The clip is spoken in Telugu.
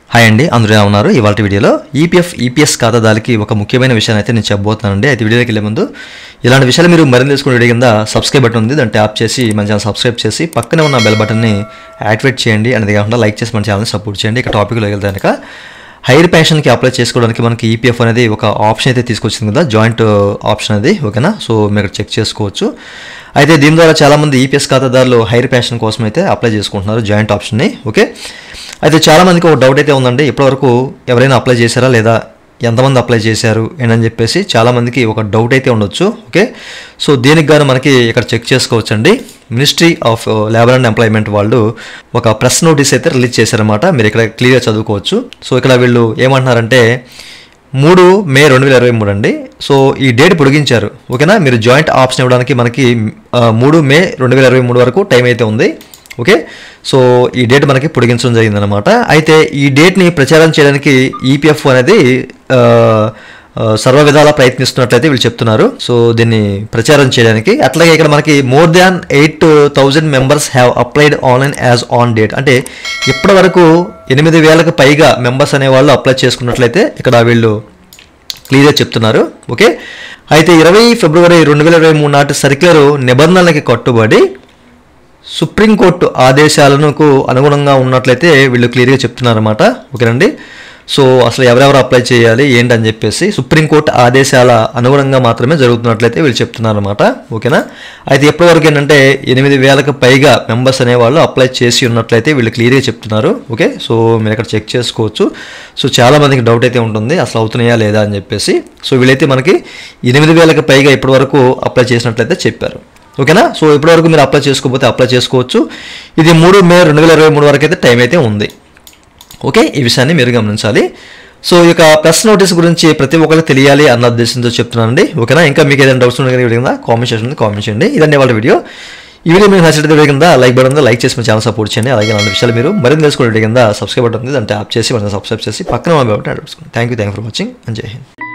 హాయ్ అండి అందరూ ఎలా ఉన్నారు ఇవాళ వీడియోలో ఈపీఎఫ్ ఈపీఎస్ ఖాతాదారులకి ఒక ముఖ్యమైన విషయాన్ని అయితే నేను చెప్పబోతున్నానండి అయితే వీడియోకి వెళ్ళే ముందు ఇలాంటి విషయాలు మీరు మరింత తెలుసుకునే వీడియో కింద సబ్స్క్రైబ్ బటన్ ఉంది దాన్ని ట్యాప్ చేసి మన ఛానల్ సబ్స్క్రైబ్ చేసి పక్కనే ఉన్న బెల్ బటన్ని యాక్టివేట్ చేయండి అనేది కాకుండా లైక్ చేసి మన ఛానల్ని సపోర్ట్ చేయండి ఇక టాపిక్లో వెళ్తే కనుక హైర్ పెన్షన్కి అప్లై చేసుకోవడానికి మనకి ఈపీఎఫ్ అనేది ఒక ఆప్షన్ అయితే తీసుకొచ్చింది కదా జాయింట్ ఆప్షన్ అది ఓకేనా సో మీరు ఇక్కడ చెక్ చేసుకోవచ్చు అయితే దీని ద్వారా చాలామంది ఈపీఎస్ ఖాతాదారులు హైర్ పెన్షన్ కోసం అయితే అప్లై చేసుకుంటున్నారు జాయింట్ ఆప్షన్ని ఓకే అయితే చాలామందికి ఒక డౌట్ అయితే ఉందండి ఇప్పటివరకు ఎవరైనా అప్లై చేశారా లేదా ఎంతమంది అప్లై చేశారు ఏంటని చెప్పేసి చాలామందికి ఒక డౌట్ అయితే ఉండొచ్చు ఓకే సో దీనికి గాను మనకి ఇక్కడ చెక్ చేసుకోవచ్చండి ministry of labour and employment వాళ్ళు ఒక ప్రెస్ నోటీస్ అయితే రిలీజ్ చేశారన్నమాట మీరు ఇక్కడ క్లియర్గా చదువుకోవచ్చు సో ఇక్కడ వీళ్ళు ఏమంటున్నారంటే మూడు మే రెండు వేల ఇరవై మూడు అండి సో ఈ డేట్ పొడిగించారు ఓకేనా మీరు జాయింట్ ఆప్షన్ ఇవ్వడానికి మనకి ఆ, మూడు మే రెండు వేల ఇరవై మూడు వరకు టైం అయితే ఉంది ఓకే సో ఈ డేట్ మనకి పొడిగించడం జరిగిందనమాట అయితే ఈ డేట్ని ప్రచారం చేయడానికి ఈపీఎఫ్ అనేది ఆ, ఆ, సర్వ విధాలా ప్రయత్నిస్తున్నట్లయితే వీళ్ళు చెప్తున్నారు సో దీన్ని ప్రచారం చేయడానికి అట్లాగే ఇక్కడ మనకి more than eight thousand members have applied online as on date అంటే ఇప్పటి వరకు ఎనిమిది వేలకు పైగా మెంబర్స్ అనేవాళ్ళు అప్లై చేసుకున్నట్లయితే ఇక్కడ వీళ్ళు క్లియర్గా చెప్తున్నారు ఓకే అయితే ఇరవై ఫిబ్రవరి రెండు వేల ఇరవై మూడు నాటి సర్క్యులర్ నిబంధనలకి కట్టుబడి సుప్రీంకోర్టు ఆదేశాలకు అనుగుణంగా ఉన్నట్లయితే వీళ్ళు క్లియర్గా చెప్తున్నారన్నమాట ఓకేనండి సో అసలు ఎవరెవరు అప్లై చేయాలి ఏంటని చెప్పేసి సుప్రీంకోర్టు ఆదేశాల అనుగుణంగా మాత్రమే జరుగుతున్నట్లయితే వీళ్ళు చెప్తున్నారన్నమాట ఓకేనా అయితే ఎప్పటివరకు ఏంటంటే ఎనిమిది వేలకు పైగా మెంబర్స్ అనేవాళ్ళు అప్లై చేసి ఉన్నట్లయితే వీళ్ళు క్లియర్గా చెప్తున్నారు ఓకే సో మీరు ఇక్కడ చెక్ చేసుకోవచ్చు సో చాలా మందికి డౌట్ అయితే ఉంటుంది అసలు అవుతున్నాయా లేదా అని చెప్పేసి సో వీళ్ళైతే మనకి ఎనిమిది వేలకు పైగా ఇప్పటివరకు అప్లై చేసినట్లయితే చెప్పారు ఓకేనా సో ఇప్పటివరకు మీరు అప్లై చేసుకోకపోతే అప్లై చేసుకోవచ్చు ఇది మూడు మే రెండు వేల ఇరవై మూడు వరకు అయితే టైం అయితే ఉంది ఓకే ఈ విషయాన్ని మీరు గమనించాలి సో ఈ యొక్క ప్రెస్ నోటీస్ గురించి ప్రతి ఒక్కరికి తెలియాలి అన్న ఉద్దేశంతో చెప్తున్నానండి ఓకేనా ఇంకా మీకు ఏదైనా డౌట్స్ ఉంటే వీడియో కింద కామెంట్ సెక్షన్ కామెంట్ చేయండి ఇదండి వాళ్ళ వీడియో ఈ వీడియో మీకు నచ్చితే వీడియో కింద లైక్ బటన్ ఉంది లైక్ చేసి మీ ఛానల్ సపోర్ట్ చేయండి అలాగే అలాంటి విషయాలు మీరు మరింత తెలుసుకునే వీడియో కింద సబ్స్క్రైబ్ బటన్ ఉంది దాన్ని ట్యాప్ చేసి మనం సబ్స్క్రైబ్ చేసి పక్కన మన button thank you thank for watching and జై హింద్